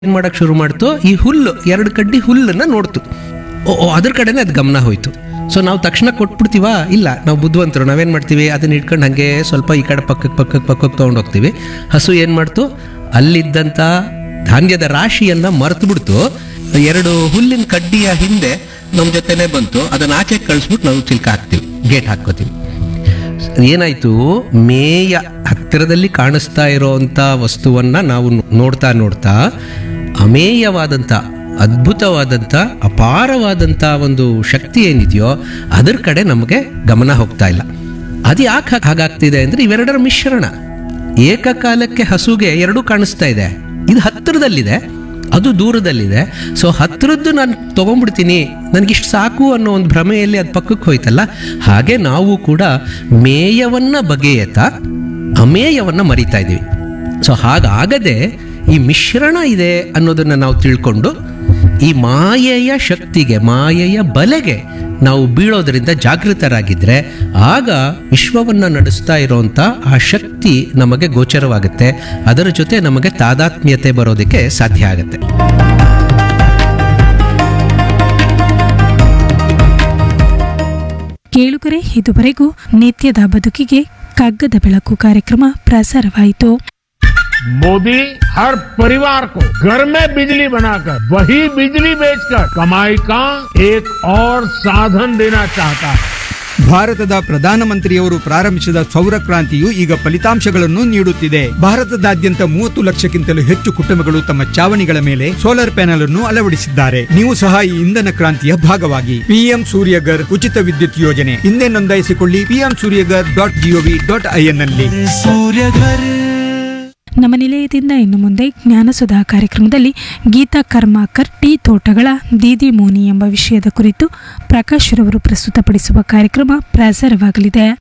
ಏನ್ ಮಾಡಕ್ ಶುರು ಮಾಡ್ತು ಈ ಹುಲ್ಲು ಎರಡು ಕಡ್ಡಿ ಹುಲ್ಲನ್ನ ನೋಡ್ತು ಓ ಓ, ಅದ್ರ ಕಡೆನೇ ಅದು ಗಮನ ಹೋಯ್ತು ಸೊ ನಾವು ತಕ್ಷಣ ಕೊಟ್ಬಿಡ್ತೀವಾ ಇಲ್ಲ ನಾವು ಬುದ್ಧಿವಂತರು ನಾವೇನ್ ಮಾಡ್ತೀವಿ ಅದನ್ನ ಇಟ್ಕೊಂಡು ಹಂಗೆ ಸ್ವಲ್ಪ ಈ ಕಡೆ ಪಕ್ಕಕ್ಕೆ ಪಕ್ಕಕ್ಕೆ ಪಕ್ಕಕ್ಕೆ ತೊಗೊಂಡು ಹೋಗ್ತೀವಿ ಹಸು ಏನ್ ಮಾಡ್ತು ಅಲ್ಲಿದ್ದಂಥ ಧಾನ್ಯದ ರಾಶಿಯನ್ನ ಮರೆತು ಬಿಡ್ತು ಎರಡು ಹುಲ್ಲಿನ ಕಡ್ಡಿಯ ಹಿಂದೆ ನಮ್ಮ ಜೊತೆನೆ ಬಂತು ಅದನ್ನ ಆಚೆ ಕಳಿಸ್ಬಿಟ್ಟು ನಾವು ಚಿಲ್ಕ ಹಾಕ್ತೀವಿ ಗೇಟ್ ಹಾಕ್ಕೋತೀವಿ ಏನಾಯ್ತು ಮೇಯ ಹತ್ತಿರದಲ್ಲಿ ಕಾಣಿಸ್ತಾ ಇರೋಂಥ ವಸ್ತುವನ್ನ ನಾವು ನೋಡ್ತಾ ನೋಡ್ತಾ ಅಮೇಯವಾದಂಥ ಅದ್ಭುತವಾದಂಥ ಅಪಾರವಾದಂಥ ಒಂದು ಶಕ್ತಿ ಏನಿದೆಯೋ ಅದ್ರ ಕಡೆ ನಮಗೆ ಗಮನ ಹೋಗ್ತಾ ಇಲ್ಲ ಅದು ಯಾಕೆ ಹಾಗಾಗ್ತಿದೆ ಅಂದ್ರೆ ಇವೆರಡರ ಮಿಶ್ರಣ ಏಕಕಾಲಕ್ಕೆ ಹಸುಗೆ ಎರಡೂ ಕಾಣಿಸ್ತಾ ಇದೆ ಇದು ಹತ್ತಿರದಲ್ಲಿದೆ ಅದು ದೂರದಲ್ಲಿದೆ ಸೊ ಹತ್ತಿರದ್ದು ನಾನು ತೊಗೊಂಡ್ಬಿಡ್ತೀನಿ ನನಗಿಷ್ಟು ಸಾಕು ಅನ್ನೋ ಒಂದು ಭ್ರಮೆಯಲ್ಲಿ ಅದು ಪಕ್ಕಕ್ಕೆ ಹೋಯ್ತಲ್ಲ ಹಾಗೆ ನಾವು ಕೂಡ ಮೇಯವನ್ನ ಬಗೆಯತ ಅಮೇಯವನ್ನ ಮರಿತಾ ಇದ್ದೀವಿ ಸೊ ಹಾಗಾಗದೆ ಈ ಮಿಶ್ರಣ ಇದೆ ಅನ್ನೋದನ್ನ ನಾವು ತಿಳ್ಕೊಂಡು ಈ ಮಾಯೆಯ ಶಕ್ತಿಗೆ ಮಾಯೆಯ ಬಲೆಗೆ ನಾವು ಬೀಳೋದ್ರಿಂದ ಜಾಗೃತರಾಗಿದ್ರೆ ಆಗ ವಿಶ್ವವನ್ನ ನಡೆಸ್ತಾ ಇರೋಂಥ ಆ ಶಕ್ತಿ ನಮಗೆ ಗೋಚರವಾಗುತ್ತೆ ಅದರ ಜೊತೆ ನಮಗೆ ತಾದಾತ್ಮ್ಯತೆ ಬರೋದಕ್ಕೆ ಸಾಧ್ಯ ಆಗುತ್ತೆ ಕೇಳುಗರೆ ಇದುವರೆಗೂ ನಿತ್ಯದ ಬದುಕಿಗೆ ಕಗ್ಗದ ಬೆಳಕು ಕಾರ್ಯಕ್ರಮ ಪ್ರಸಾರವಾಯಿತು मोदी हर परिवार को घर में बिजली बनाकर वही बिजली बेचकर कमाई का एक और साधन देना चाहता है ಭಾರತದ ಪ್ರಧಾನಮಂತ್ರಿಯವರು ಪ್ರಾರಂಭಿಸಿದ ಸೌರ ಕ್ರಾಂತಿಯು ಈಗ ಫಲಿತಾಂಶಗಳನ್ನು ನೀಡುತ್ತಿದೆ ಭಾರತದಾದ್ಯಂತ ಮೂವತ್ತು ಲಕ್ಷಕ್ಕಿಂತಲೂ ಹೆಚ್ಚು ಕುಟುಂಬಗಳು ತಮ್ಮ ಚಾವಣಿಗಳ ಮೇಲೆ ಸೋಲಾರ್ ಪ್ಯಾನೆಲ್ ಅನ್ನು ಅಳವಡಿಸಿದ್ದಾರೆ ನೀವು ಸಹ ಈ ಇಂಧನ ಕ್ರಾಂತಿಯ ಭಾಗವಾಗಿ ಪಿಎಂ ಸೂರ್ಯಗರ್ ಉಚಿತ ವಿದ್ಯುತ್ ಯೋಜನೆ ಹಿಂದೆ ನೋಂದಾಯಿಸಿಕೊಳ್ಳಿ PM Suryaghar dot GOV dot IN ನಲ್ಲಿ ನಮ್ಮ ನಿಲಯದಿಂದ ಇನ್ನು ಮುಂದೆ ಜ್ಞಾನಸುಧಾ ಕಾರ್ಯಕ್ರಮದಲ್ಲಿ ಗೀತಾ ಕರ್ಮಾಕರ್ ಟೀ ತೋಟಗಳ ದೀದಿ ಮೋನಿ ಎಂಬ ವಿಷಯದ ಕುರಿತು ಪ್ರಕಾಶ್ ರವರು ಪ್ರಸ್ತುತಪಡಿಸುವ ಕಾರ್ಯಕ್ರಮ ಪ್ರಸಾರವಾಗಲಿದೆ